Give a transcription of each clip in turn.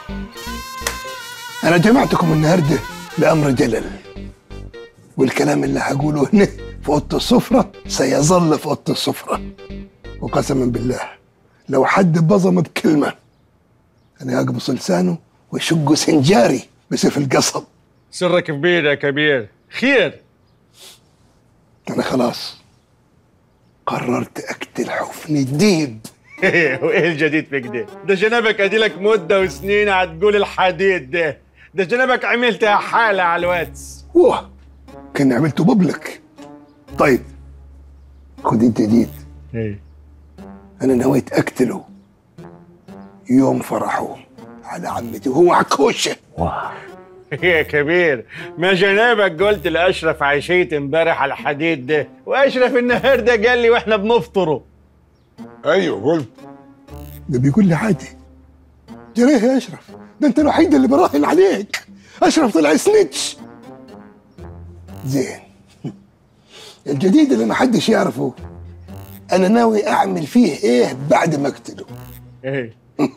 انا جمعتكم النهارده لامر جلل والكلام اللي هقوله هنا في اوضه السفره سيظل في اوضه السفره وقسما بالله لو حد بظم بكلمه انا اقبص لسانه واشقه سنجاري بسيف القصب سرك كبير يا كبير خير انا خلاص قررت اقتل حفني الديب وايه الجديد في كده ده جنابك اديلك مده وسنين هتقول الحديد ده ده جنابك عملتها حاله على الواتس واه كان عملته ببلك طيب خد انت جديد ايه انا نويت اقتله يوم فرحه على عمتي وهو عكوشه يا كبير ما جنابك قلت لاشرف عشيت امبارح على الحديد ده واشرف النهارده قال لي واحنا بنفطره ايوه قلت ده بيقول لي عادي جريه يا اشرف ده انت الوحيد اللي براهن عليك اشرف طلع سنيتش زين الجديد اللي ما حدش يعرفه انا ناوي اعمل فيه ايه بعد ما اقتله ايه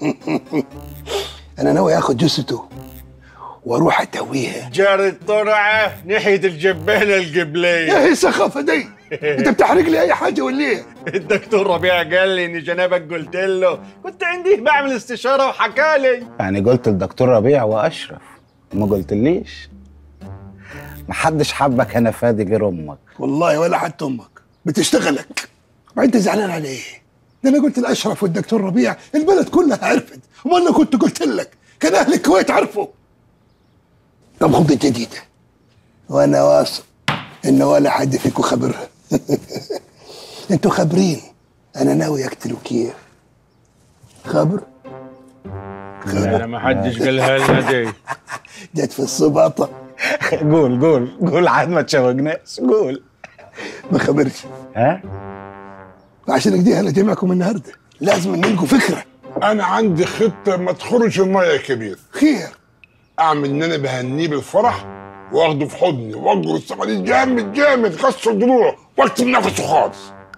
انا ناوي اخد جثته واروح اتويها جار الطرعه ناحيه الجبانه القبليه ايه السخافه دي انت بتحرق لي اي حاجه ولا ايه الدكتور ربيع قال لي ان جنابك قلت له كنت عندي بعمل استشاره وحكالي يعني قلت الدكتور ربيع واشرف ما قلتليش محدش حبك هنا فادي غير امك والله ولا حتى امك بتشتغلك وانت زعلان على ايه؟ ده انا قلت لاشرف والدكتور ربيع البلد كلها عرفت وما انا كنت قلت لك كان اهل الكويت عرفوا طب خد الجديده وانا واثق ان ولا حد فيكم خبرها انتوا خابرين انا ناوي اقتله كيف خبر لا ما حدش قالها لنا دي جت في الصباطه قول قول قول عاد ما تشوقناش قول ما خبرش ها عشان كده انا جايبكم النهارده لازم نلقوا فكره انا عندي خطه ما تخرج الميه يا كبير خير اعمل ان انا بهنيه بالفرح واخده في حضني واجر الصقاليد جامد جامد كسر ضلوعه واكتم نفسه خالص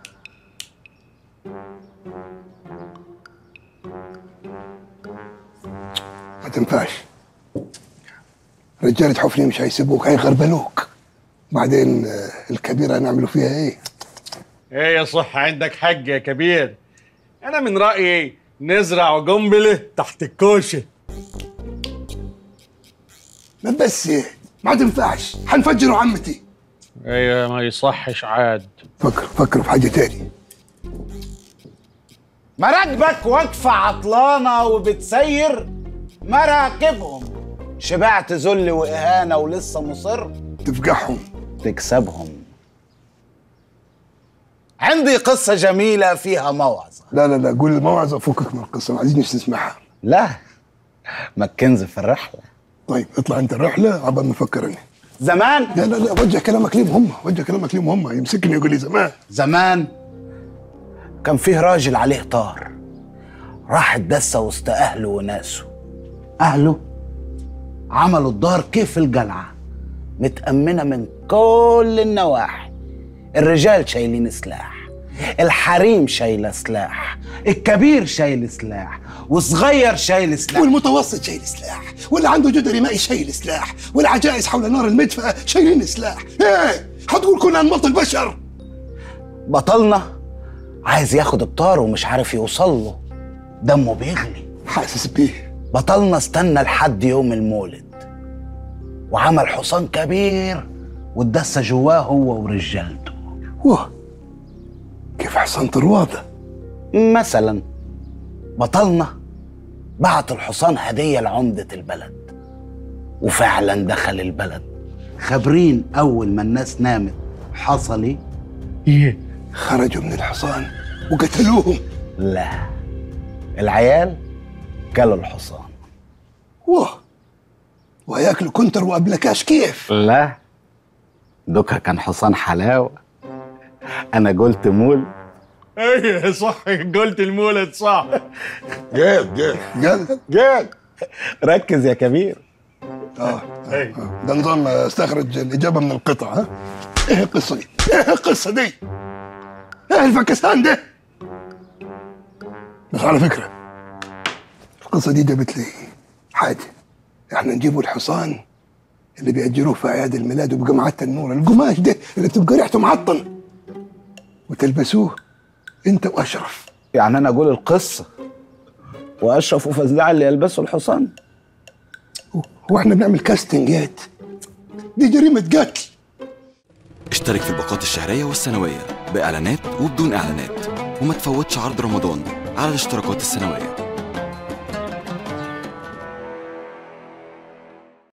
ما تنفعش رجالة حفني مش هيسيبوك هيغربلوك بعدين آه، الكبيرة هنعملوا فيها ايه ايه يا صح عندك حق يا كبير انا من رايي نزرع قنبله تحت الكوشه ما بس إيه، ما تنفعش هنفجروا عمتي ايوه ما يصحش عاد فكر فكروا في حاجة تاني مراكبك واقفة عطلانة وبتسير مراكبهم شبعت ذل وإهانة ولسه مصر تفقعهم تكسبهم عندي قصة جميلة فيها موعظة لا لا لا قول الموعظة فكك من القصة ما عايزينش نسمعها لا مكنز في الرحلة طيب اطلع انت الرحلة عبال ما افكر انا زمان لا لا لا وجه كلامك ليهم هم وجه كلامك ليهم هم يمسكني يقول لي زمان زمان كان فيه راجل عليه طار راح اتدسى وسط أهله وناسه أهله عملوا الدار كيف الجلعة متأمنة من كل النواحي الرجال شايلين سلاح الحريم شايلة سلاح الكبير شايل سلاح وصغير شايل سلاح والمتوسط شايل سلاح واللي عنده جدري مائي شايل سلاح والعجائز حول نار المدفأة شايلين سلاح ايه هتقول كنا نمط البشر بطلنا عايز ياخد الطار ومش عارف يوصل له دمه بيغلي حاسس بيه بطلنا استنى لحد يوم المولد وعمل حصان كبير واتدسى جواه هو ورجالته واه كيف حصان طروادة مثلا بطلنا بعت الحصان هدية لعمدة البلد وفعلا دخل البلد خابرين أول ما الناس نامت حصل إيه؟ ايه خرجوا من الحصان وقتلوهم لا العيال كلوا الحصان واه وهياكلوا كنتر وابلكاش كيف لا دوكا كان حصان حلاوة أنا قلت مول ايه صح قلت المولد صح جاد جاد قال جاد ركز يا كبير اه آه. ده نظام استخرج الاجابه من القطع ها ايه القصه دي؟ ايه القصه دي؟ ايه الفكسان ده؟ بس على فكره القصه دي جابت لي عادي احنا نجيبوا الحصان اللي بيأجروه في أعياد الميلاد وبجمعات النور القماش ده اللي بتبقى ريحته معطن وتلبسوه انت واشرف يعني انا اقول القصه واشرف وفزلع اللي يلبسوا الحصان هو احنا بنعمل كاستنجات دي جريمة قتل اشترك في الباقات الشهرية والسنوية بإعلانات وبدون إعلانات وما تفوتش عرض رمضان على الاشتراكات السنوية